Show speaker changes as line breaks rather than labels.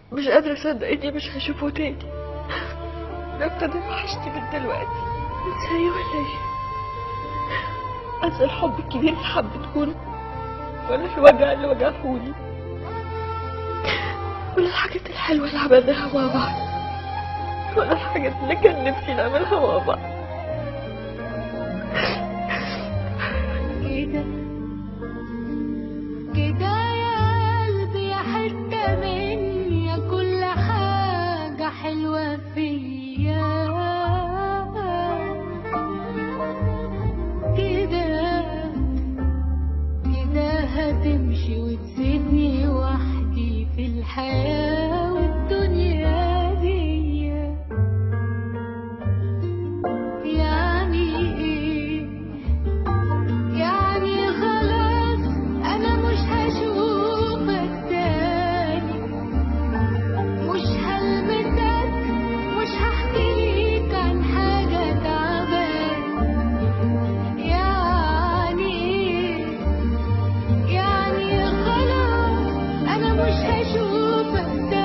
مش قادرة أصدق إني مش هشوفه تاني ده ابتدى يوحشني من دلوقتي ازاي ولا ايه انسى الحب الكبير اللي حبيتهوله ولا الوجع اللي وجعهولي ولا الحاجات الحلوة اللي عملناها مع بعض ولا الحاجات اللي كان نفسي نعملها مع بعض
كده كده يا قلبي يا حتة مني يا كل حاجة حلوة فيا كده كده هتمشي وتسيبني وحدي في الحياة والدنيا دي يعني ايه يعني خلاص انا مش هشوفك تاني مش هلمسك مش هحكي ليك عن حاجة تعبان يعني يعني خلاص انا مش هشوفك